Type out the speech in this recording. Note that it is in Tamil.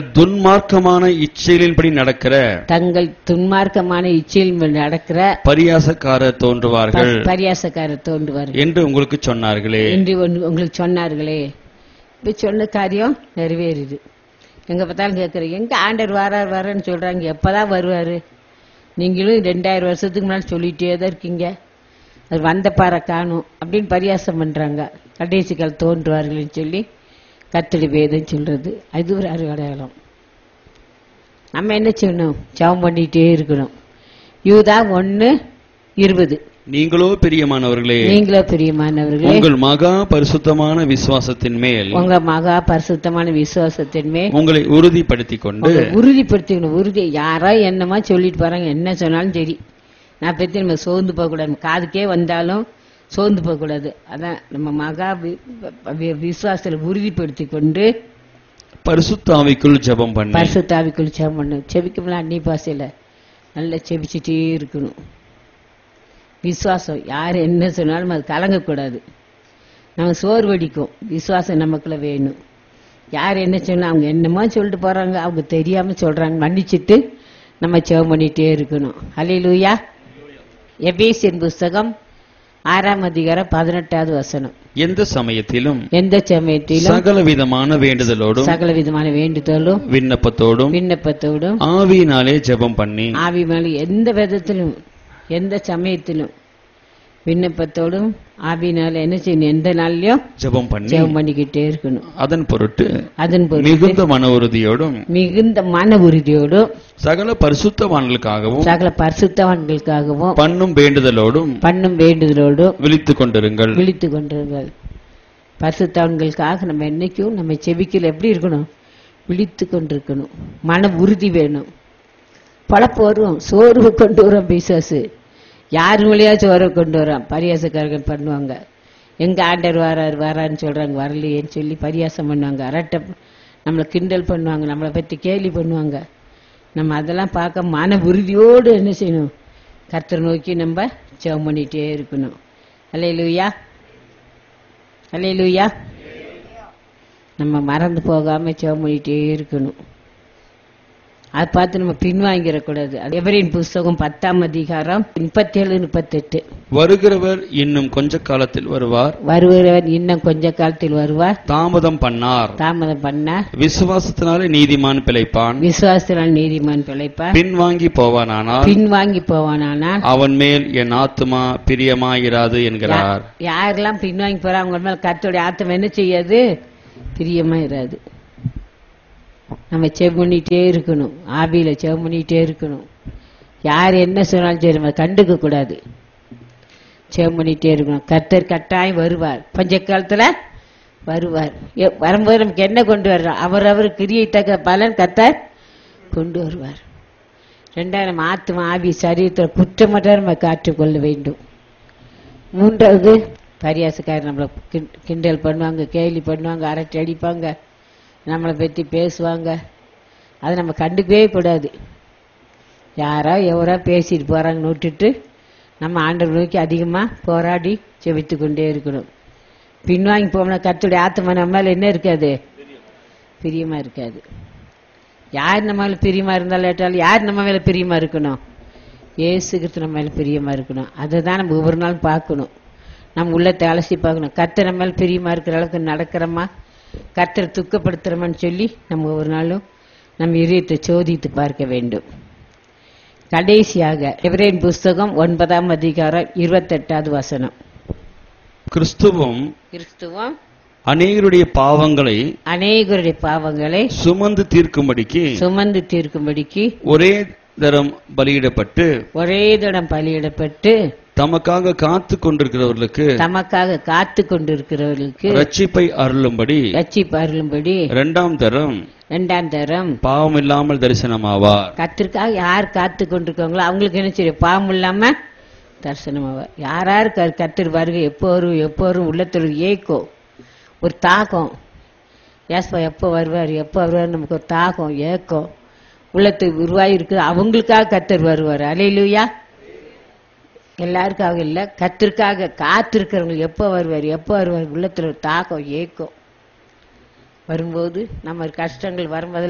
துன்மார்க்கமான இச்சைகளின்படி நடக்கிற தங்கள் துன்மார்க்கமான இச்சையில் நடக்கிற பரியாசக்காரர் தோன்றுவார்கள் ப- பரியாசக்காரர் தோன்றுவார்கள் என்று உங்களுக்கு சொன்னார்களே என்று ஒன்று உங்களுக்கு சொன்னார்களே இப்ப சொன்ன காரியம் நிறைவேறுது எங்க பார்த்தாலும் கேட்குறேன் எங்க ஆண்டர் வரார் வரான்னு சொல்றாங்க எப்பதான் வருவாரு நீங்களும் ரெண்டாயிரம் வருஷத்துக்கு முன்னாடி சொல்லிட்டே தான் இருக்கீங்க அது வந்த பாறை காணும் அப்படின்னு பரியாசம் பண்றாங்க கடைசி கால தோன்றுவார்கள்னு சொல்லி கத்தடி வேதம் சொல்றது அது ஒரு அடையாளம் நம்ம என்ன செய்யணும் ஜெபம் பண்ணிட்டே இருக்கணும் யூதா ஒன்னு இருபது நீங்களோ பிரியமானவர்களே நீங்களோ பிரியமானவர்களே உங்கள் மகா பரிசுத்தமான விசுவாசத்தின் மேல் உங்க மகா பரிசுத்தமான விசுவாசத்தின் மேல் உங்களை உறுதிப்படுத்திக் கொண்டு உங்களை உறுதிப்படுத்திக்கணும் உறுதி யாரோ என்னமா சொல்லிட்டு போறாங்க என்ன சொன்னாலும் சரி நான் பத்தி நம்ம சோர்ந்து போக கூடாது காதுக்கே வந்தாலும் சோர்ந்து போக கூடாது அதான் நம்ம மகா வி- வி- விசுவாசத்துல உறுதிப்படுத்தி கொண்டு பரிசுத்தாவிக்குள் ஜெபம் பண்ணி பரிசுத்தாவிக்குள் செவம் பண்ணணும் செபிக்கணும்ல அன்னி பாசையில நல்லா செபிச்சுட்டே இருக்கணும் விசுவாசம் யார் என்ன சொன்னாலும் அது கலங்கக்கூடாது நம்ம சோர்வடிக்கும் விசுவாசம் நமக்குள்ள வேணும் யார் என்ன சொன்னா அவங்க என்னமோ சொல்லிட்டு போறாங்க அவங்க தெரியாம சொல்றாங்க மன்னிச்சிட்டு நம்ம செவம் பண்ணிட்டே இருக்கணும் ஹalleluya எபேசியன் புஸ்தகம் ஆறாம் அதிகாரம் பதினெட்டாவது வசனம் எந்த சமயத்திலும் எந்த சமயத்திலும் சகல விதமான வேண்டுதலோடும் சகல விதமான வேண்டுதலும் விண்ணப்பத்தோடும் விண்ணப்பத்தோடும் ஆவியினாலே ஜெபம் பண்ணி ஆவி மேல எந்த விதத்திலும் எந்த சமயத்திலும் விண்ணப்பத்தோடும் ஆவினால என்ன செய்யணும் எந்த நாள்லயும் ஜெபம் பண்ணி ஜெபம் பண்ணிக்கிட்டே இருக்கணும் அதன் பொருட்டு அதன் பொருட்டு மிகுந்த மன உறுதியோடும் மிகுந்த மன உறுதியோடும் சகல பரிசுத்தவான்களுக்காகவும் சகல பரிசுத்தவான்களுக்காகவும் பண்ணும் வேண்டுதலோடும் பண்ணும் வேண்டுதலோடும் விழித்துக் கொண்டிருங்கள் விழித்து கொண்டிருங்கள் பரிசுத்தவான்களுக்காக நம்ம என்னைக்கும் நம்ம செவிக்கல எப்படி இருக்கணும் விழித்து கொண்டிருக்கணும் மன உறுதி வேணும் பழப்பு வரும் சோர்வு கொண்டு வரோம் பிசாசு யார் வழியா சோர்வு கொண்டு வரோம் பரியாசக்காரர்கள் பண்ணுவாங்க எங்க ஆண்டர் வரார் வரான்னு சொல்றாங்க வரலையேன்னு சொல்லி பரியாசம் பண்ணுவாங்க அரட்டை நம்மளை கிண்டல் பண்ணுவாங்க நம்மளை பத்தி கேலி பண்ணுவாங்க நம்ம அதெல்லாம் பார்க்க மன உறுதியோடு என்ன செய்யணும் கர்த்தரை நோக்கி நம்ம ஜெபம் பண்ணிட்டே இருக்கணும் அல்லேலூயா அல்லேலூயா நம்ம மறந்து போகாம ஜெபம் பண்ணிட்டே இருக்கணும் அதை பார்த்து நம்ம பின்வாங்கிடக்கூடாது அது எவரின் புஸ்தகம் பத்தாம் அதிகாரம் முப்பத்தேழு முப்பத்தெட்டு வருகிறவர் இன்னும் கொஞ்ச காலத்தில் வருவார் வருகிறவர் இன்னும் கொஞ்ச காலத்தில் வருவார் தாமதம் பண்ணார் தாமதம் பண்ணார் விசுவாசத்தினாலே நீதிமான் பிழைப்பான் விசுவாசத்தினால் நீதிமான் பிழைப்பார் பின்வாங்கி போவானானால் பின்வாங்கி போவானானால் அவன் மேல் என் ஆத்துமா பிரியமாயிராது என்கிறார் யாரெல்லாம் பின்வாங்கி போறா அவங்க மேல கர்த்தருடைய ஆத்தம் என்ன செய்யாது பிரியமா இராது நம்ம செவ் பண்ணிட்டே இருக்கணும் ஆவியில செவ் பண்ணிட்டே இருக்கணும் யார் என்ன சொன்னாலும் சரி நம்ம கண்டுக்க கூடாது செவ் பண்ணிட்டே இருக்கணும் கர்த்தர் கட்டாயம் வருவார் பஞ்ச காலத்துல வருவார் எ- வரும்போது நமக்கு என்ன கொண்டு வர்றோம் அவரவர் கிரியை தக்க பலன் கர்த்தர் கொண்டு வருவார் ரெண்டாயிரம் ஆத்மா ஆவி சரீரத்தில் குற்றமற்ற நம்ம காற்றுக்கொள்ள வேண்டும் மூன்றாவது பரியாசக்காரர் நம்மளை கிண்- கிண்டல் பண்ணுவாங்க கேலி பண்ணுவாங்க அரட்டை அடிப்பாங்க நம்மளை பற்றி பேசுவாங்க அதை நம்ம கண்டுக்கவே கூடாது யாரோ எவரோ பேசிட்டு போகிறாங்கன்னு விட்டுட்டு நம்ம ஆண்டவர் நோக்கி அதிகமாக போராடி செவித்து கொண்டே இருக்கணும் பின்வாங்கி போனா கத்துடைய ஆத்மா நம்ம மேல என்ன இருக்காது பிரியமா இருக்காது யார் நம்ம மேல பிரியமா இருந்தாலும் ஏட்டாலும் யார் நம்ம மேல பிரியமா இருக்கணும் ஏசு கிறிஸ்து நம்ம மேல பிரியமா இருக்கணும் அதை தான் நம்ம ஒவ்வொரு நாளும் பார்க்கணும் நம்ம உள்ளத்தை அலசி பார்க்கணும் கர்த்தர் நம்ம மேல பிரியமா இருக்கிற அளவுக்கு நடக்கிறோமா கர்த்தரை துக்கப்படுத்துறோமான்னு சொல்லி நம்ம ஒவ்வொரு நாளும் நம்ம இதயத்தை சோதித்து பார்க்க வேண்டும் கடைசியாக எபிரேன் புஸ்தகம் ஒன்பதாம் அதிகாரம் இருபத்தெட்டாவது வசனம் கிறிஸ்துவும் கிறிஸ்துவம் அநேகருடைய பாவங்களை அநேகருடைய பாவங்களை சுமந்து தீர்க்கும்படிக்கு சுமந்து தீர்க்கும்படிக்கு ஒரே தரம் பலியிடப்பட்டு ஒரே தடம் பலியிடப்பட்டு தமக்காக காத்து கொண்டிருக்கிறவர்களுக்கு தமக்காக காத்து கொண்டிருக்கிறவர்களுக்கு ரட்சிப்பை அருளும்படி ரட்சிப்பு அருளும்படி இரண்டாம் தரம் இரண்டாம் தரம் பாவம் இல்லாமல் தரிசனமாவார் கத்திற்காக யார் காத்து கொண்டிருக்காங்களோ அவங்களுக்கு என்ன செய்யும் பாவம் இல்லாம தரிசனமாவார் யார் யார் க- கர்த்தர் வருகை எப்போ வரும் எப்போ வரும் உள்ளத்தில் ஒரு ஏக்கம் ஒரு தாகம் ஏஸ்பா எப்போ வருவார் எப்போ வருவார் நமக்கு ஒரு தாகம் ஏக்கம் உள்ளத்துக்கு உருவாகி இருக்குது அவங்களுக்காக கத்தர் வருவார் அலையிலுயா எல்லாருக்காக இல்லை கத்திற்காக காத்திருக்கிறவங்க எப்போ வருவார் எப்போ வருவார் உள்ளத்துல ஒரு தாகம் ஏக்கம் வரும்போது நம்ம கஷ்டங்கள் வரும்போது